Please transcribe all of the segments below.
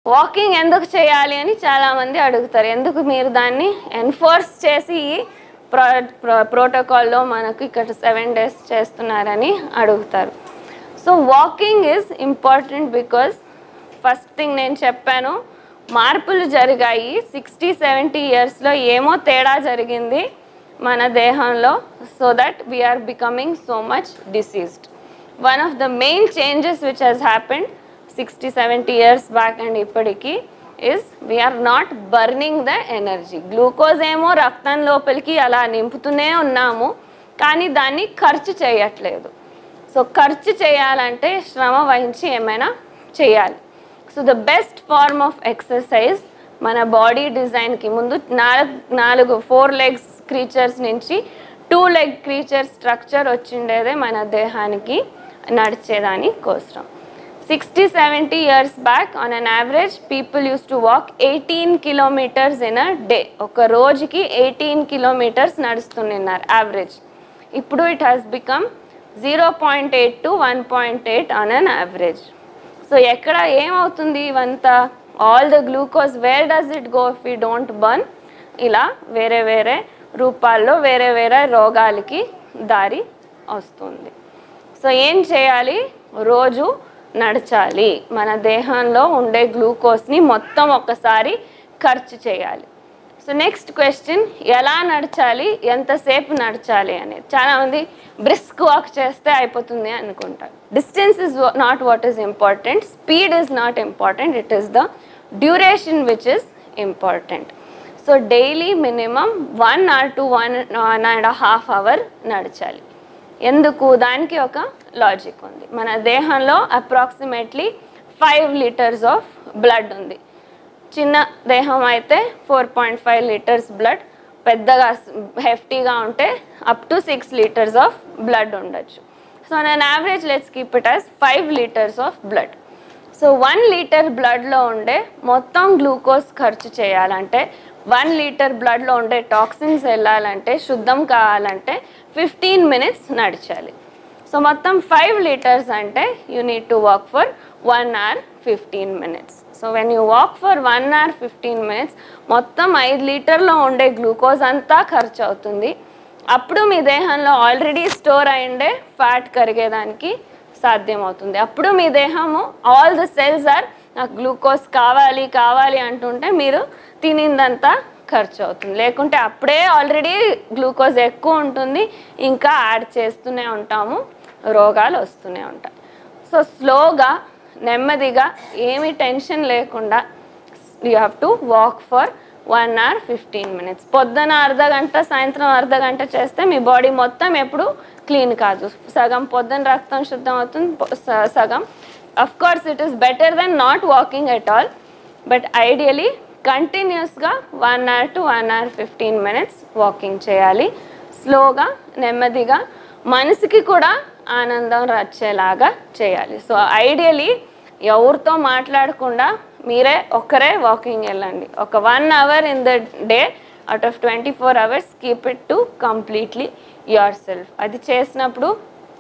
walking ఎందుకు చేయాలి అని చాలామంది అడుగుతారు ఎందుకు మీరు దాన్ని ఎన్ఫోర్స్ చేసి ఈ ప్రో ప్రోటోకాల్లో మనకు ఇక్కడ సెవెన్ డేస్ చేస్తున్నారని అడుగుతారు so walking is important because first thing నేను చెప్పాను మార్పులు జరిగాయి సిక్స్టీ సెవెంటీ ఇయర్స్లో ఏమో తేడా జరిగింది మన దేహంలో so that we are becoming so much diseased one of the main changes which has happened sixty seventy years back and ఇప్పటికి is we are not burning the energy glucose ఏమో రక్తం లోపలికి అలా నింపుతూనే ఉన్నాము కానీ దాన్ని ఖర్చు చేయట్లేదు సో ఖర్చు చేయాలంటే శ్రమ వహించి ఏమైనా చేయాలి so the best form of exercise మన బాడీ డిజైన్కి ముందు నాలుగు నాలుగు ఫోర్ లెగ్స్ క్రీచర్స్ నుంచి టూ లెగ్ క్రీచర్ స్ట్రక్చర్ వచ్చిండేదే మన దేహానికి నడిచేదాని కోసం sixty seventy years back on an average people use to walk eighteen kilometres in a day ఒక రోజుకి ఎయిటీన్ కిలోమీటర్స్ నడుస్తున్నారు యావరేజ్ ఇప్పుడు it has become zero point eight to one point eight on an average so ఎక్కడ ఏమవుతుంది ఇవంతా all the glucose where does it go if you don't burn ఇలా వేరే వేరే రూపాల్లో వేరే వేరే రోగాలకి దారి వస్తుంది సో ఏం చేయాలి రోజు నడచాలి మన దేహంలో ఉండే గ్లూకోజ్ని మొత్తం ఒక్కసారి ఖర్చు చేయాలి సో నెక్స్ట్ క్వశ్చన్ ఎలా నడచాలి ఎంతసేపు నడచాలి అనేది చాలామంది బ్రిస్క్ వాక్ చేస్తే అయిపోతుంది అనుకుంటారు distance is not what is important speed is not important it is the duration which is important so daily minimum one or two one one and half hour నడచాలి ఎందుకు దానికి ఒక లాజిక్ ఉంది మన దేహంలో approximately five litres of blood ఉంది చిన్న దేహం అయితే four point five litres blood పెద్దగా హెఫ్టీగా ఉంటే up to six litres of blood ఉండొచ్చు సో నేను average let's keep it as five litres of blood so one litre బ్లడ్లో ఉండే మొత్తం గ్లూకోజ్ ఖర్చు చేయాలంటే వన్ లీటర్ బ్లడ్లో ఉండే టాక్సిన్స్ వెళ్ళాలంటే శుద్ధం కావాలంటే ఫిఫ్టీన్ మినిట్స్ నడిచాలి సో మొత్తం ఫైవ్ లీటర్స్ అంటే you need to walk for one hour fifteen minutes so when you walk for one hour fifteen minutes మొత్తం ఐదు లీటర్లో ఉండే గ్లూకోజ్ అంతా ఖర్చు అవుతుంది అప్పుడు మీ దేహంలో ఆల్రెడీ స్టోర్ అయిండే ఫ్యాట్ కరిగేదానికి సాధ్యమవుతుంది అప్పుడు మీ దేహము ఆల్ ద సెల్స్ ఆర్ నాకు గ్లూకోజ్ కావాలి కావాలి అంటుంటే మీరు తినిందంతా ఖర్చు అవుతుంది లేకుంటే అప్పుడే ఆల్రెడీ గ్లూకోజ్ ఎక్కువ ఉంటుంది ఇంకా యాడ్ చేస్తూనే ఉంటాము రోగాలు వస్తూనే ఉంటాయి సో స్లోగా నెమ్మదిగా ఏమి టెన్షన్ లేకుండా you have to walk for one hour fifteen minutes పొద్దున అర్ధ గంట సాయంత్రం అర్ధ గంట చేస్తే మీ బాడీ మొత్తం ఎప్పుడు క్లీన్ కాదు సగం పొద్దున రక్తం శుద్ధం అవుతుంది పొ- స- సగం of course it is better then not walking at all but ideally కంటిన్యూస్గా one hour to one hour fifteen minutes walking చేయాలి స్లోగా నెమ్మదిగా మనసుకి కూడా ఆనందం వచ్చేలాగా చేయాలి సో ఐడియలీ ఎవరితో మాట్లాడకుండా మీరే ఒక్కరే వాకింగ్ వెళ్ళండి ఒక one hour in the day out of twenty four hours keep it to completely yourself అది చేసినప్పుడు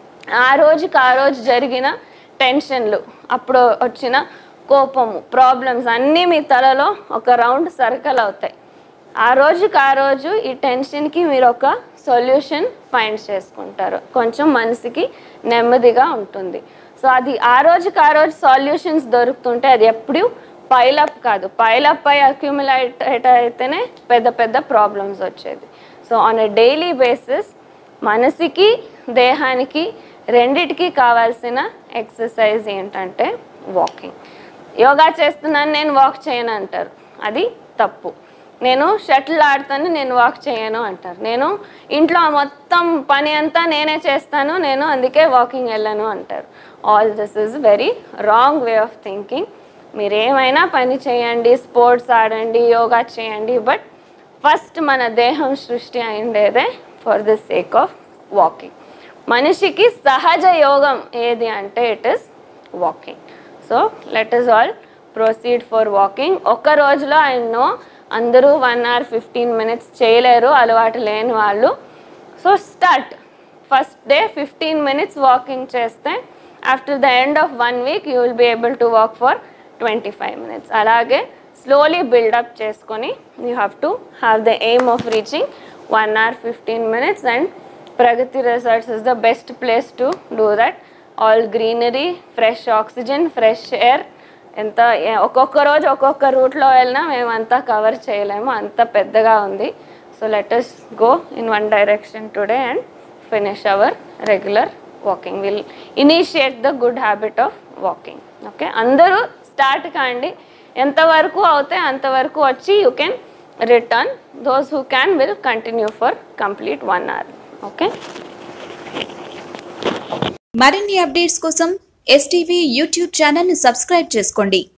ఆ రోజుకి ఆ రోజు జరిగిన టెన్షన్లు అప్పుడు వచ్చిన కోపము ప్రాబ్లమ్స్ అన్నీ మీ తలలో ఒక రౌండ్ సర్కిల్ అవుతాయి ఆ రోజుకి ఆ రోజు ఈ టెన్షన్కి మీరు ఒక సొల్యూషన్ ఫైండ్ చేసుకుంటారు కొంచెం మనసుకి నెమ్మదిగా ఉంటుంది సో అది ఆ రోజుకి ఆ రోజు సొల్యూషన్స్ దొరుకుతుంటే అది ఎప్పుడు పైలప్ కాదు పైలప్ అయి అక్యుములేట్ అయితేనే పెద్ద పెద్ద ప్రాబ్లమ్స్ వచ్చేది so on a daily basis మనసుకి దేహానికి రెండిటికి కావాల్సిన ఎక్సర్సైజ్ ఏంటంటే వాకింగ్ యోగా చేస్తున్నాను నేను వాక్ చేయను అంటారు అది తప్పు నేను షటిల్ ఆడతాను నేను వాక్ చేయను అంటారు నేను ఇంట్లో మొత్తం పని అంతా నేనే చేస్తాను నేను అందుకే వాకింగ్ వెళ్ళను అంటారు all this is very wrong way of thinking మీరు ఏమైనా పని చేయండి స్పోర్ట్స్ ఆడండి యోగా చేయండి బట్ ఫస్ట్ మన దేహం సృష్టి అయిండేదే for the sake of walking మనిషికి సహజ యోగం ఏది అంటే it is walking so let us all proceed for walking ఒక్క రోజులో ఐ నో అందరూ వన్ అవర్ ఫిఫ్టీన్ మినిట్స్ చేయలేరు అలవాటు లేని వాళ్ళు so start first day fifteen minutes walking చేస్తే after the end of one week you will be able to walk for twenty five minutes అలాగే slowly build up చేసుకొని you have to have the aim of reaching one hour fifteen minutes and Pragathi resorts is the best place to do that all greenery fresh oxygen fresh air ఎంత ఏ- ఒక్కొక్క రోజు ఒక్కొక్క రూట్లో వెళ్ళినా మేము అంతా కవర్ చేయలేము అంత పెద్దగా ఉంది so let us go in one direction today and finish our regular walking will initiate the good habit of walking okay అందరూ స్టార్ట్ కాండి ఎంతవరకు అవుతే అంతవరకు వచ్చి you can return those who can will continue for complete one hour okay మరిన్ని updates కోసం STV YouTube ఛానల్ని subscribe చేసుకోండి